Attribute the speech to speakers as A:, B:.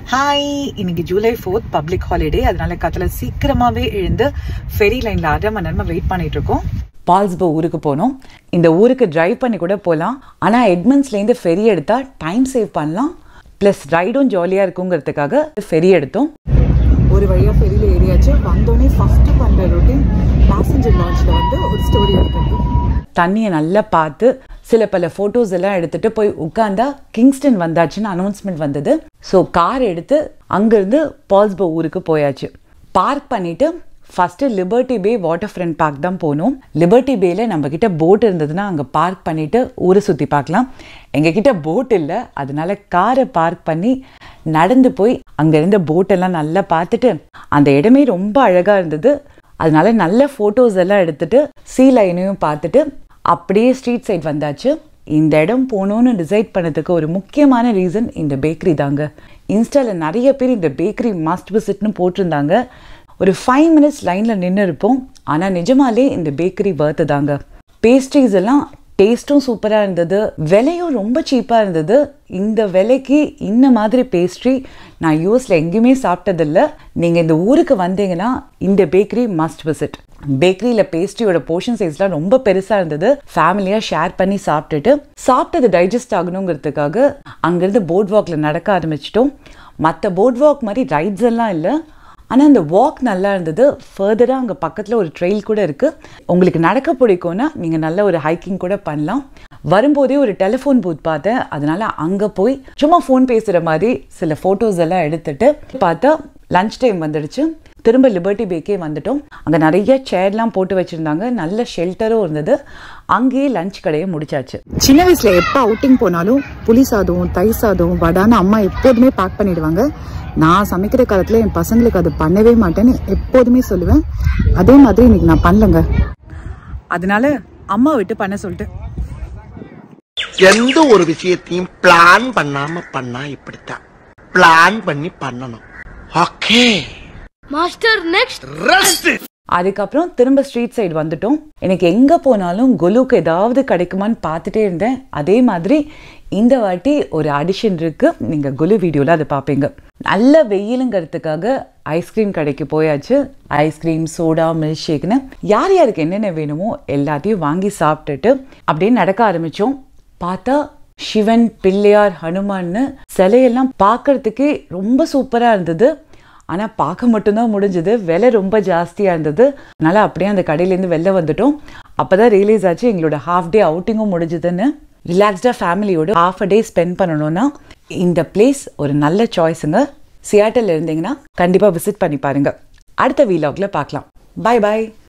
A: hi இன்னைக்கு July fourth public holiday அதனால கத்துல சீக்கிரமாவே எழுந்து ஃபெரி லைன்ல அரை மணி நேரமா வெயிட் பண்ணிட்டு இருக்கோம் பால்ஸ்போ ஊருக்கு போனோம் இந்த ஊருக்கு டிரைவ் பண்ணி கூட போகலாம் ஆனால் எட்மண்ட்ஸ்லேருந்து ஃபெரி எடுத்தால் டைம் சேவ் பண்ணலாம் ப்ளஸ் ரைடும் ஜாலியாக இருக்குங்கிறதுக்காக ஃபெரி எடுத்தோம் ஒரு வழியாக ஃபெரியில் ஏறியாச்சு வந்தோடனே ஃபஸ்ட்டு பண்ணுற ரொட்டீன் பேசஞ்சர் லான்ச்சில் வந்து ஒரு ஸ்டோரி எடுக்கிறது தண்ணியை நல்லா பார்த்து சில பல ஃபோட்டோஸ் எல்லாம் எடுத்துட்டு போய் உட்காந்தா கிங்ஸ்டன் வந்தாச்சுன்னு அனௌன்ஸ்மெண்ட் வந்தது ஸோ கார் எடுத்து அங்கேருந்து பால்ஸ்போ ஊருக்கு போயாச்சு பார்க் பண்ணிட்டு first Liberty Bay waterfront park தான் போனோம் லிபர்ட்டி பேல நம்ம கிட்ட போட் இருந்ததுன்னா அங்கே பார்க் பண்ணிட்டு ஊரை சுற்றி பார்க்கலாம் எங்க கிட்ட போட் இல்லை அதனால காரை பார்க் பண்ணி நடந்து போய் அங்க இருந்த போட் எல்லாம் நல்லா பார்த்துட்டு அந்த இடமே ரொம்ப அழகா இருந்தது அதனால நல்ல ஃபோட்டோஸ் எல்லாம் எடுத்துட்டு சீ லைனையும் பார்த்துட்டு அப்படியே ஸ்ட்ரீட் சைட் வந்தாச்சு இந்த இடம் போகணும்னு டிசைட் பண்ணதுக்கு ஒரு முக்கியமான ரீசன் இந்த பேக்கரி தாங்க இன்ஸ்டாவில் நிறைய பேர் இந்த பேக்கரி மஸ்ட் விசிட்னு போட்டிருந்தாங்க ஒரு ஃபைவ் மினிட்ஸ் லைனில் நின்று இருப்போம் ஆனால் நிஜமாலே இந்த பேக்கரி வர்த்து தாங்க பேஸ்ட்ரீஸ் எல்லாம் டேஸ்ட்டும் சூப்பராக இருந்தது விலையும் ரொம்ப சீப்பாக இருந்தது இந்த விலைக்கு இந்த மாதிரி பேஸ்ட்ரி நான் யூஎஸில் எங்கேயுமே சாப்பிட்டதில்ல நீங்கள் இந்த ஊருக்கு வந்தீங்கன்னா இந்த பேக்கரி மஸ்ட் விசிட் பேக்கரியில் பேஸ்ட்ரியோட போர்ஷன் சைஸ்லாம் ரொம்ப பெருசாக இருந்தது ஃபேமிலியாக ஷேர் பண்ணி சாப்பிட்டுட்டு சாப்பிட்டது டைஜஸ்ட் ஆகணுங்கிறதுக்காக அங்கேருந்து போர்ட் வாக்கில் நடக்க ஆரம்பிச்சிட்டோம் மற்ற போர்ட் வாக் மாதிரி ரைட்ஸ் எல்லாம் இல்லை ஆனால் அந்த வாக் நல்லா இருந்தது ஃபர்தராக அங்கே பக்கத்தில் ஒரு ட்ரெயில் கூட இருக்குது உங்களுக்கு நடக்க பிடிக்கும்னா நீங்கள் நல்ல ஒரு ஹைக்கிங் கூட பண்ணலாம் வரும்போதே ஒரு டெலிஃபோன் பூத் பார்த்தேன் அதனால அங்கே போய் சும்மா ஃபோன் பேசுகிற மாதிரி சில ஃபோட்டோஸ் எல்லாம் எடுத்துட்டு பார்த்தா லஞ்ச் டைம் வந்துடுச்சு திரும்ப லிபர்ட்டி பேக்கே வந்துட்டோம் அங்கே நிறைய சேர்லாம் போட்டு வச்சுருந்தாங்க நல்ல ஷெல்டரும் இருந்தது அங்கேயே லஞ்ச் கடையை முடிச்சாச்சு சின்ன வயசுல எப்போ அவுட்டிங் போனாலும் புளி சாதம் தயிர் சாதம் வடான்னு அம்மா எப்போதுமே பேக் பண்ணிடுவாங்க நான் சமைக்கிற காலத்துல என் பசங்களுக்கு அது பண்ணவே மாட்டேன்னு எப்போதுமே சொல்லுவேன் அதே மாதிரி இன்னைக்கு நான் பண்ணலங்க அதனால அம்மா விட்டு பண்ண சொல்லிட்டு
B: எந்த ஒரு விஷயத்தையும் பிளான் பண்ணாம பண்ணா இப்படித்தான் பிளான் பண்ணி பண்ணணும் ஓகே
C: மாஸ்டர் நெக்ஸ்ட்
B: ரெஸ்ட்
A: அதுக்கப்புறம் திரும்ப ஸ்ட்ரீட் சைடு வந்துட்டோம் எனக்கு எங்கே போனாலும் குலுக்கு ஏதாவது கிடைக்குமான்னு பார்த்துட்டே இருந்தேன் அதே மாதிரி இந்த வாட்டி ஒரு அடிஷன் இருக்கு நீங்கள் குலு வீடியோவில் அதை பார்ப்பீங்க நல்ல வெயிலுங்கிறதுக்காக ஐஸ்கிரீம் கடைக்கு போயாச்சு ஐஸ்கிரீம் சோடா மில்க் ஷேக்னு யார் யாருக்கு என்னென்ன வேணுமோ எல்லாத்தையும் வாங்கி சாப்பிட்டுட்டு அப்படியே நடக்க ஆரம்பித்தோம் பார்த்தா சிவன் பிள்ளையார் ஹனுமான்னு சிலையெல்லாம் பார்க்கறதுக்கே ரொம்ப சூப்பராக இருந்தது ஆனால் பார்க்க மட்டும்தான் முடிஞ்சது விலை ரொம்ப ஜாஸ்தியாக இருந்தது அதனால் அப்படியே அந்த கடையிலேருந்து வெளில வந்துட்டோம் அப்போ தான் ரியலைஸ் ஆச்சு எங்களோட ஹாஃப் டே அவுட்டிங்கும் முடிஞ்சதுன்னு ரிலாக்ஸ்டாக ஃபேமிலியோட ஹாஃப் அ டே ஸ்பெண்ட் பண்ணணும்னா இந்த பிளேஸ் ஒரு நல்ல சாய்ஸுங்க சியாட்டில் இருந்தீங்கன்னா கண்டிப்பாக விசிட் பண்ணி பாருங்க அடுத்த வீலாகில் பார்க்கலாம் பை பாய்